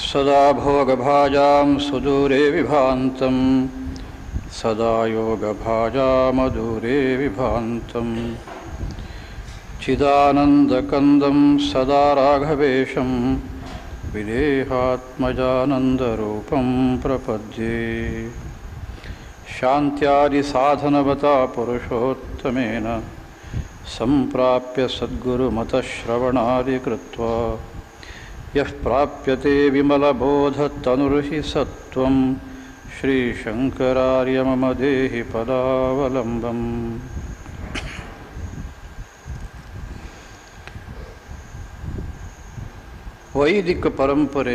सदा भोगभाजां सुदूरे विभान्तं सदा योगभाजामदूरे विभान्तं चिदानन्दकन्दं सदा राघवेशं विदेहात्मजानन्दरूपं प्रपद्ये शान्त्यादिसाधनवता पुरुषोत्तमेन सम्प्राप्य सद्गुरुमतश्रवणादिकृत्वा यः प्राप्यते विमलबोधतनुर्हि सत्त्वं श्रीशङ्करार्य मम देहि पदावलम्बम् ವೈದಿಕ ಪರಂಪರೆ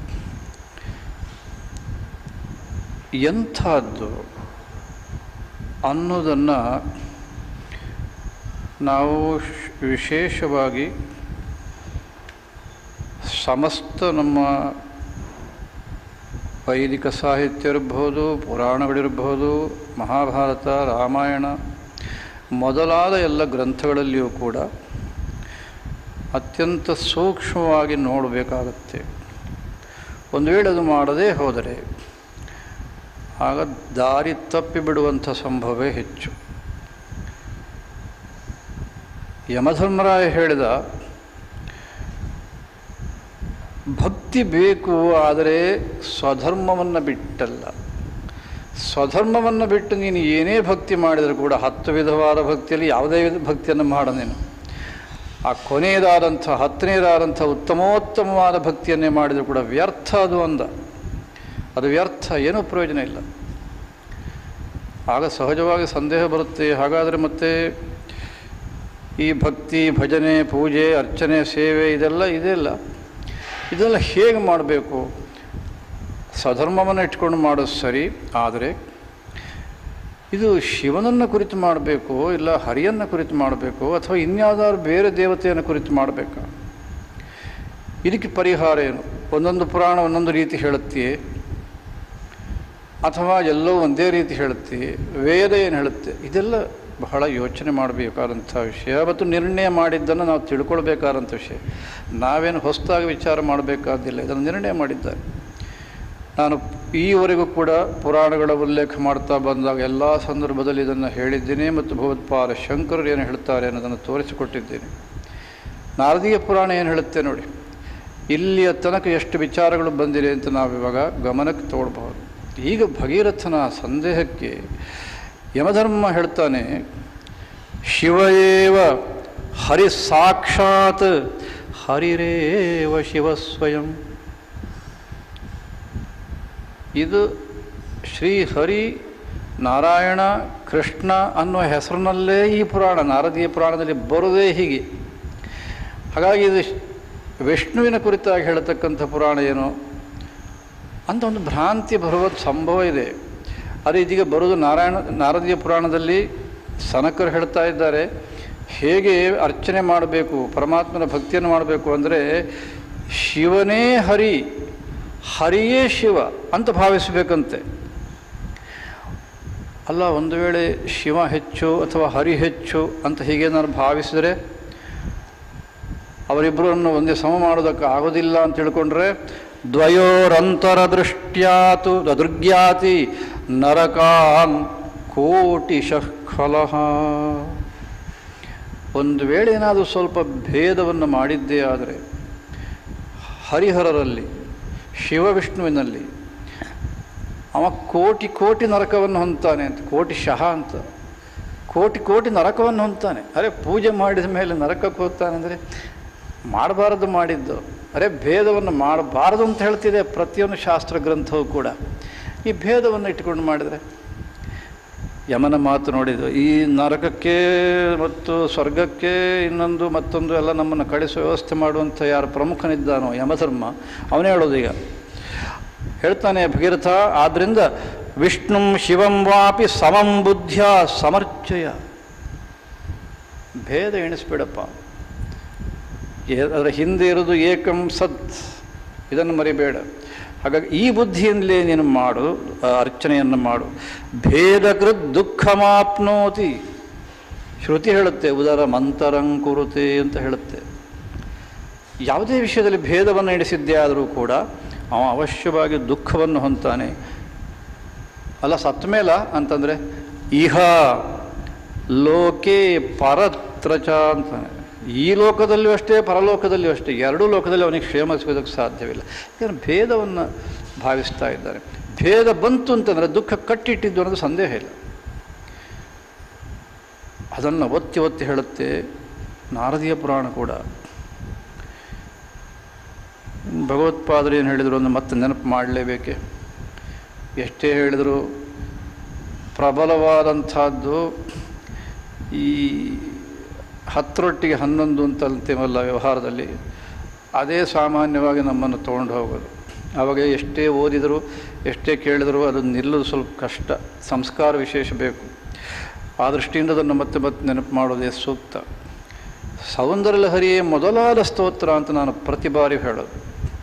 ಎಂಥದ್ದು ಅನ್ನೋದನ್ನು ನಾವು ಶ್- ವಿಶೇಷವಾಗಿ ಸಮಸ್ತ ನಮ್ಮ ವೈದಿಕ ಸಾಹಿತ್ಯ ಇರಬಹುದು ಪುರಾಣಗಳಿರಬಹುದು ಮಹಾಭಾರತ ರಾಮಾಯಣ ಮೊದಲಾದ ಎಲ್ಲ ಗ್ರಂಥಗಳಲ್ಲಿಯೂ ಕೂಡ ಅತ್ಯಂತ ಸೂಕ್ಷ್ಮವಾಗಿ ನೋಡಬೇಕಾಗತ್ತೆ ಒಂದು ವೇಳೆ ಅದು ಮಾಡದೇ ಹೋದರೆ ಆಗ ದಾರಿ ತಪ್ಪಿ ಬಿಡುವಂಥ ಸಂಭವವೇ ಹೆಚ್ಚು ಯಮಧರ್ಮರಾಯ ಹೇಳಿದ ಭಕ್ತಿ ಬೇಕು ಆದರೆ ಸ್ವಧರ್ಮವನ್ನು ಬಿಟ್ಟಲ್ಲ ಸ್ವಧರ್ಮವನ್ನು ಬಿಟ್ಟು ನೀನು ಏನೇ ಭಕ್ತಿ ಮಾಡಿದರೂ ಕೂಡ ಹತ್ತು ವಿಧವಾದ ಭಕ್ತಿಯಲ್ಲಿ ಯಾವುದೇ ವಿಧ ಭಕ್ತಿಯನ್ನು ಮಾಡ ನೀನು ಆ ಕೊನೆಯದಾದಂಥ ಹತ್ತನೇದಾದಂಥ ಉತ್ತಮೋತ್ತಮವಾದ ಭಕ್ತಿಯನ್ನೇ ಮಾಡಿದರೂ ಕೂಡ ವ್ಯರ್ಥ ಅದು ಅಂದ ಅದು ವ್ಯರ್ಥ ಏನೂ ಪ್ರಯೋಜನ ಇಲ್ಲ ಆಗ ಸಹಜವಾಗಿ ಸಂದೇಹ ಬರುತ್ತೆ ಹಾಗಾದರೆ ಮತ್ತೆ ಈ ಭಕ್ತಿ ಭಜನೆ ಪೂಜೆ ಅರ್ಚನೆ ಸೇವೆ ಇದೆಲ್ಲ ಇದೆಲ್ಲ ಇದೆಲ್ಲ ಹೇಗೆ ಮಾಡಬೇಕು ಸ್ವಧರ್ಮವನ್ನು ಇಟ್ಕೊಂಡು ಮಾಡೋದು ಸರಿ ಆದರೆ ಇದು ಶಿವನನ್ನು ಕುರಿತು ಮಾಡಬೇಕು ಇಲ್ಲ ಹರಿಯನ್ನು ಕುರಿತು ಮಾಡಬೇಕು ಅಥವಾ ಇನ್ಯಾವುದಾದ್ರು ಬೇರೆ ದೇವತೆಯನ್ನು ಕುರಿತು ಮಾಡಬೇಕಾ ಇದಕ್ಕೆ ಪರಿಹಾರ ಏನು ಒಂದೊಂದು ಪುರಾಣ ಒಂದೊಂದು ರೀತಿ ಹೇಳುತ್ತೆಯೇ ಅಥವಾ ಎಲ್ಲೋ ಒಂದೇ ರೀತಿ ಹೇಳುತ್ತೆ ವೇದ ಏನು ಹೇಳುತ್ತೆ ಇದೆಲ್ಲ ಬಹಳ ಯೋಚನೆ ಮಾಡಬೇಕಾದಂಥ ವಿಷಯ ಮತ್ತು ನಿರ್ಣಯ ಮಾಡಿದ್ದನ್ನು ನಾವು ತಿಳ್ಕೊಳ್ಬೇಕಾದಂಥ ವಿಷಯ ನಾವೇನು ಹೊಸದಾಗಿ ವಿಚಾರ ಮಾಡಬೇಕಾದಿಲ್ಲ ಇದನ್ನು ನಿರ್ಣಯ ಮಾಡಿದ್ದಾರೆ ನಾನು ಈವರೆಗೂ ಕೂಡ ಪುರಾಣಗಳ ಉಲ್ಲೇಖ ಮಾಡ್ತಾ ಬಂದಾಗ ಎಲ್ಲ ಸಂದರ್ಭದಲ್ಲಿ ಇದನ್ನು ಹೇಳಿದ್ದೇನೆ ಮತ್ತು ಭಗವತ್ಪಾದ ಶಂಕರರು ಏನು ಹೇಳ್ತಾರೆ ಅನ್ನೋದನ್ನು ತೋರಿಸಿಕೊಟ್ಟಿದ್ದೇನೆ ನಾರದೀಯ ಪುರಾಣ ಏನು ಹೇಳುತ್ತೆ ನೋಡಿ ಇಲ್ಲಿಯ ತನಕ ಎಷ್ಟು ವಿಚಾರಗಳು ಬಂದಿದೆ ಅಂತ ನಾವಿವಾಗ ಗಮನಕ್ಕೆ ತಗೊಳ್ಬಹುದು ಈಗ ಭಗೀರಥನ ಸಂದೇಹಕ್ಕೆ ಯಮಧರ್ಮ ಹೇಳ್ತಾನೆ ಶಿವಯೇವ ಹರಿ ಸಾಕ್ಷಾತ್ ಹರಿರೇವ ಶಿವ ಸ್ವಯಂ ಇದು ಶ್ರೀಹರಿ ನಾರಾಯಣ ಕೃಷ್ಣ ಅನ್ನುವ ಹೆಸರಿನಲ್ಲೇ ಈ ಪುರಾಣ ನಾರದೀಯ ಪುರಾಣದಲ್ಲಿ ಬರುವುದೇ ಹೀಗೆ ಹಾಗಾಗಿ ಇದು ವಿಷ್ಣುವಿನ ಕುರಿತಾಗಿ ಹೇಳತಕ್ಕಂಥ ಪುರಾಣ ಏನು ಅಂತ ಒಂದು ಭ್ರಾಂತಿ ಬರುವ ಸಂಭವ ಇದೆ ಆದರೆ ಇದೀಗ ಬರೋದು ನಾರಾಯಣ ನಾರದೀಯ ಪುರಾಣದಲ್ಲಿ ಸನಕರು ಹೇಳ್ತಾ ಇದ್ದಾರೆ ಹೇಗೆ ಅರ್ಚನೆ ಮಾಡಬೇಕು ಪರಮಾತ್ಮನ ಭಕ್ತಿಯನ್ನು ಮಾಡಬೇಕು ಅಂದರೆ ಶಿವನೇ ಹರಿ ಹರಿಯೇ ಶಿವ ಅಂತ ಭಾವಿಸಬೇಕಂತೆ ಅಲ್ಲ ಒಂದು ವೇಳೆ ಶಿವ ಹೆಚ್ಚು ಅಥವಾ ಹರಿ ಹೆಚ್ಚು ಅಂತ ಹೀಗೆ ನಾನು ಭಾವಿಸಿದರೆ ಅವರಿಬ್ಬರನ್ನು ಒಂದೇ ಸಮ ಮಾಡೋದಕ್ಕೆ ಆಗೋದಿಲ್ಲ ಅಂತ ತಿಳ್ಕೊಂಡ್ರೆ ದ್ವಯೋರಂತರ ದೃಷ್ಟ್ಯಾತು ದದುರ್ಗ್ಯಾತಿ ನರಕಾನ್ ಕೋಟಿಶಃ ಖಲಃ ಒಂದು ವೇಳೆ ಏನಾದರೂ ಸ್ವಲ್ಪ ಭೇದವನ್ನು ಮಾಡಿದ್ದೇ ಆದರೆ ಹರಿಹರರಲ್ಲಿ ಶಿವ ವಿಷ್ಣುವಿನಲ್ಲಿ ಅವ ಕೋಟಿ ಕೋಟಿ ನರಕವನ್ನು ಹೊಂತಾನೆ ಅಂತ ಕೋಟಿ ಶಹ ಅಂತ ಕೋಟಿ ಕೋಟಿ ನರಕವನ್ನು ಹೊಂತಾನೆ ಅರೆ ಪೂಜೆ ಮಾಡಿದ ಮೇಲೆ ನರಕಕ್ಕೆ ಹೋಗ್ತಾನೆ ಅಂದರೆ ಮಾಡಬಾರದು ಮಾಡಿದ್ದು ಅರೆ ಭೇದವನ್ನು ಮಾಡಬಾರದು ಅಂತ ಹೇಳ್ತಿದೆ ಪ್ರತಿಯೊಂದು ಶಾಸ್ತ್ರ ಗ್ರಂಥವೂ ಕೂಡ ಈ ಭೇದವನ್ನು ಇಟ್ಟುಕೊಂಡು ಮಾಡಿದರೆ ಯಮನ ಮಾತು ನೋಡಿದ್ದು ಈ ನರಕಕ್ಕೆ ಮತ್ತು ಸ್ವರ್ಗಕ್ಕೆ ಇನ್ನೊಂದು ಮತ್ತೊಂದು ಎಲ್ಲ ನಮ್ಮನ್ನು ಕಳಿಸುವ ವ್ಯವಸ್ಥೆ ಮಾಡುವಂಥ ಯಾರು ಪ್ರಮುಖನಿದ್ದಾನೋ ಯಮಧರ್ಮ ಅವನೇ ಹೇಳೋದು ಈಗ ಹೇಳ್ತಾನೆ ಭಗೀರಥ ಆದ್ದರಿಂದ ವಿಷ್ಣುಂ ಶಿವಂ ವಾಪಿ ಸಮಂ ಬುದ್ಧಿಯ ಸಮರ್ಚಯ ಭೇದ ಎಣಿಸ್ಬೇಡಪ್ಪ ಏ- ಅದರ ಹಿಂದೆ ಇರೋದು ಏಕಂ ಸತ್ ಇದನ್ನು ಮರಿಬೇಡ ಹಾಗಾಗಿ ಈ ಬುದ್ಧಿಯಿಂದಲೇ ನೀನು ಮಾಡು ಆ ಅರ್ಚನೆಯನ್ನು ಮಾಡು ಭೇದಕೃತ್ ದುಃಖಮಾಪ್ನೋತಿ ಶ್ರುತಿ ಹೇಳುತ್ತೆ ಉದರ ಮಂತರಂಕುರುತೆ ಅಂತ ಹೇಳುತ್ತೆ ಯಾವುದೇ ವಿಷಯದಲ್ಲಿ ಭೇದವನ್ನು ಎಣಿಸಿದ್ದೇ ಆದರೂ ಕೂಡ ಅವ ಅವಶ್ಯವಾಗಿ ದುಃಖವನ್ನು ಹೊಂತಾನೆ ಅಲ್ಲ ಸತ್ತ ಮೇಲ ಅಂತಂದರೆ ಇಹ ಲೋಕೆ ಪರತ್ರಚ ಅಂತಾನೆ ಈ ಲೋಕದಲ್ಲಿಯೂ ಅಷ್ಟೇ ಪರಲೋಕದಲ್ಲಿಯೂ ಅಷ್ಟೇ ಎರಡೂ ಲೋಕದಲ್ಲಿ ಅವನಿಗೆ ಕ್ಷೇಮ ಸಿಗೋದಕ್ಕೆ ಸಾಧ್ಯವಿಲ್ಲ ಯಾಕಂದರೆ ಭೇದವನ್ನು ಭಾವಿಸ್ತಾ ಇದ್ದಾರೆ ಭೇದ ಬಂತು ಅಂತಂದರೆ ದುಃಖ ಕಟ್ಟಿಟ್ಟಿದ್ದು ಅನ್ನೋದು ಸಂದೇಹ ಇಲ್ಲ ಅದನ್ನು ಒತ್ತಿ ಒತ್ತಿ ಹೇಳುತ್ತೆ ನಾರದೀಯ ಪುರಾಣ ಕೂಡ ಭಗವತ್ಪಾದರು ಏನು ಹೇಳಿದರು ಅಂತ ಮತ್ತೆ ನೆನಪು ಮಾಡಲೇಬೇಕೆ ಎಷ್ಟೇ ಹೇಳಿದರು ಪ್ರಬಲವಾದಂಥದ್ದು ಈ ಹತ್ತರೊಟ್ಟಿಗೆ ಹನ್ನೊಂದು ಅಂತ ಅಂತೀವಲ್ಲ ವ್ಯವಹಾರದಲ್ಲಿ ಅದೇ ಸಾಮಾನ್ಯವಾಗಿ ನಮ್ಮನ್ನು ತೊಗೊಂಡು ಹೋಗೋದು ಆವಾಗ ಎಷ್ಟೇ ಓದಿದರೂ ಎಷ್ಟೇ ಕೇಳಿದರೂ ಅದು ನಿಲ್ಲೋದು ಸ್ವಲ್ಪ ಕಷ್ಟ ಸಂಸ್ಕಾರ ವಿಶೇಷ ಬೇಕು ಆ ದೃಷ್ಟಿಯಿಂದ ಅದನ್ನು ಮತ್ತೆ ಮತ್ತೆ ನೆನಪು ಮಾಡೋದೇ ಸೂಕ್ತ ಸೌಂದರ್ಯ ಲಹರಿಯೇ ಮೊದಲಾದ ಸ್ತೋತ್ರ ಅಂತ ನಾನು ಪ್ರತಿ ಬಾರಿ ಹೇಳೋದು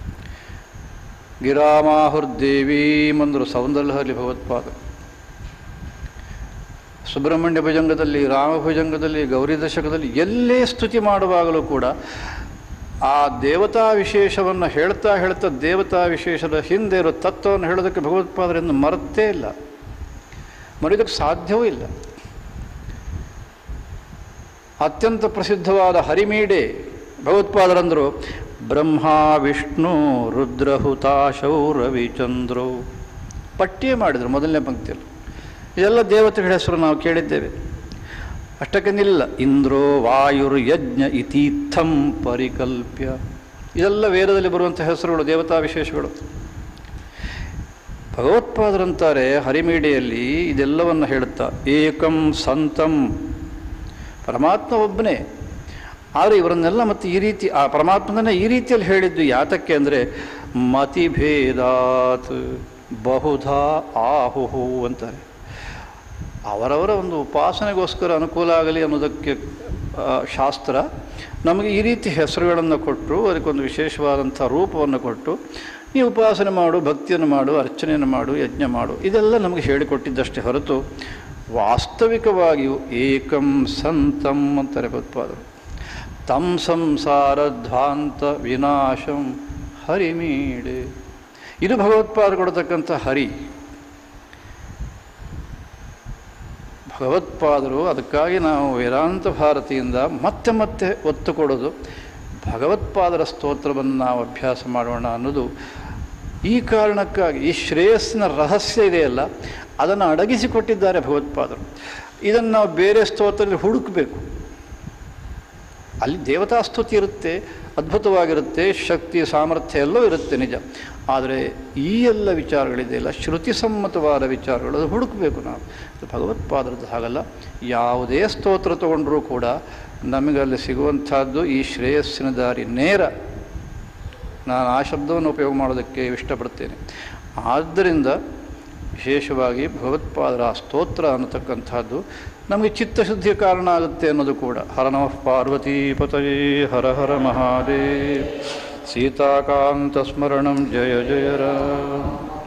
ಗಿರಾಮಾಹುರ್ದೇವಿ ಮಂದರು ಸೌಂದರ್ಯ ಲಹರಿ ಭಗವತ್ಪಾದ ಸುಬ್ರಹ್ಮಣ್ಯ ಭುಜಂಗದಲ್ಲಿ ರಾಮ ಭುಜಂಗದಲ್ಲಿ ಗೌರಿ ದಶಕದಲ್ಲಿ ಎಲ್ಲೇ ಸ್ತುತಿ ಮಾಡುವಾಗಲೂ ಕೂಡ ಆ ದೇವತಾ ವಿಶೇಷವನ್ನು ಹೇಳ್ತಾ ಹೇಳ್ತಾ ದೇವತಾ ವಿಶೇಷದ ಹಿಂದೆ ಇರೋ ತತ್ವವನ್ನು ಹೇಳೋದಕ್ಕೆ ಭಗವತ್ಪಾದರಿಂದ ಮರತ್ತೇ ಇಲ್ಲ ಮರೆಯೋದಕ್ಕೆ ಸಾಧ್ಯವೂ ಇಲ್ಲ ಅತ್ಯಂತ ಪ್ರಸಿದ್ಧವಾದ ಹರಿಮೀಡೆ ಭಗವತ್ಪಾದರಂದರು ಬ್ರಹ್ಮ ವಿಷ್ಣು ರುದ್ರಹುತಾಶೌ ರವಿಚಂದ್ರು ಪಟ್ಟಿಯೇ ಮಾಡಿದರು ಮೊದಲನೇ ಪಂಕ್ತಿಯಲ್ಲಿ ಇದೆಲ್ಲ ದೇವತೆಗಳ ಹೆಸರು ನಾವು ಕೇಳಿದ್ದೇವೆ ಅಷ್ಟಕ್ಕೆ ನಿಲ್ಲ ಇಂದ್ರೋ ವಾಯುರ್ ಯಜ್ಞ ಇತೀರ್ಥಂ ಪರಿಕಲ್ಪ್ಯ ಇದೆಲ್ಲ ವೇದದಲ್ಲಿ ಬರುವಂಥ ಹೆಸರುಗಳು ದೇವತಾ ವಿಶೇಷಗಳು ಭಗವತ್ಪಾದರಂತಾರೆ ಹರಿಮೀಡಿಯಲ್ಲಿ ಇದೆಲ್ಲವನ್ನು ಹೇಳುತ್ತಾ ಏಕಂ ಸಂತಂ ಪರಮಾತ್ಮ ಒಬ್ಬನೇ ಆದರೆ ಇವರನ್ನೆಲ್ಲ ಮತ್ತೆ ಈ ರೀತಿ ಆ ಪರಮಾತ್ಮನನ್ನೇ ಈ ರೀತಿಯಲ್ಲಿ ಹೇಳಿದ್ದು ಯಾತಕ್ಕೆ ಅಂದರೆ ಮತಿಭೇದಾತ್ ಬಹುಧಾ ಆಹುಹು ಅಂತಾರೆ ಅವರವರ ಒಂದು ಉಪಾಸನೆಗೋಸ್ಕರ ಅನುಕೂಲ ಆಗಲಿ ಅನ್ನೋದಕ್ಕೆ ಆ, ಶಾಸ್ತ್ರ ನಮಗೆ ಈ ರೀತಿ ಹೆಸರುಗಳನ್ನು ಕೊಟ್ಟು ಅದಕ್ಕೊಂದು ವಿಶೇಷವಾದಂಥ ರೂಪವನ್ನು ಕೊಟ್ಟು ನೀವು ಉಪಾಸನೆ ಮಾಡು ಭಕ್ತಿಯನ್ನು ಮಾಡು ಅರ್ಚನೆಯನ್ನು ಮಾಡು ಯಜ್ಞ ಮಾಡು ಇದೆಲ್ಲ ನಮಗೆ ಹೇಳಿಕೊಟ್ಟಿದ್ದಷ್ಟೇ ಹೊರತು ವಾಸ್ತವಿಕವಾಗಿಯೂ ಏಕಂ ಸಂತಂ ಅಂತಾರೆ ಭಗವತ್ಪಾದರು ತಂ ಸಂಸಾರಧ್ವಾಂತ ವಿನಾಶಂ ಹರಿಮೀಡೆ ಇದು ಭಗವತ್ಪಾದ ಕೊಡತಕ್ಕಂಥ ಹರಿ ಭಗವತ್ಪಾದರು ಅದಕ್ಕಾಗಿ ನಾವು ವೇದಾಂತ ಭಾರತಿಯಿಂದ ಮತ್ತೆ ಮತ್ತೆ ಒತ್ತು ಕೊಡೋದು ಭಗವತ್ಪಾದರ ಸ್ತೋತ್ರವನ್ನು ನಾವು ಅಭ್ಯಾಸ ಮಾಡೋಣ ಅನ್ನೋದು ಈ ಕಾರಣಕ್ಕಾಗಿ ಈ ಶ್ರೇಯಸ್ಸಿನ ರಹಸ್ಯ ಇದೆಯಲ್ಲ ಅದನ್ನು ಅಡಗಿಸಿಕೊಟ್ಟಿದ್ದಾರೆ ಭಗವತ್ಪಾದರು ಇದನ್ನು ನಾವು ಬೇರೆ ಸ್ತೋತ್ರದಲ್ಲಿ ಹುಡುಕಬೇಕು ಅಲ್ಲಿ ದೇವತಾ ಸ್ತುತಿ ಇರುತ್ತೆ ಅದ್ಭುತವಾಗಿರುತ್ತೆ ಶಕ್ತಿ ಸಾಮರ್ಥ್ಯ ಎಲ್ಲವೂ ಇರುತ್ತೆ ನಿಜ ಆದರೆ ಈ ಎಲ್ಲ ವಿಚಾರಗಳಿದೆಯಲ್ಲ ಶ್ರುತಿ ಸಮ್ಮತವಾದ ವಿಚಾರಗಳು ಅದು ಹುಡುಕಬೇಕು ನಾವು ಇದು ಭಗವತ್ಪಾದರದ್ದು ಹಾಗಲ್ಲ ಯಾವುದೇ ಸ್ತೋತ್ರ ತಗೊಂಡರೂ ಕೂಡ ನಮಗಲ್ಲಿ ಸಿಗುವಂಥದ್ದು ಈ ಶ್ರೇಯಸ್ಸಿನ ದಾರಿ ನೇರ ನಾನು ಆ ಶಬ್ದವನ್ನು ಉಪಯೋಗ ಮಾಡೋದಕ್ಕೆ ಇಷ್ಟಪಡ್ತೇನೆ ಆದ್ದರಿಂದ ವಿಶೇಷವಾಗಿ ಭಗವತ್ಪಾದರ ಆ ಸ್ತೋತ್ರ ಅನ್ನತಕ್ಕಂಥದ್ದು ನಮಗೆ ಚಿತ್ತಶುದ್ಧಿಯ ಕಾರಣ ಆಗುತ್ತೆ ಅನ್ನೋದು ಕೂಡ ಹರ ನಮಃ ಪಾರ್ವತೀಪತಯೇ ಹರ ಹರ ಮಹಾದೇವ್ ಸೀತಾಕಾಂತ ಸ್ಮರಣಂ ಜಯ ಜಯ ರಾಮ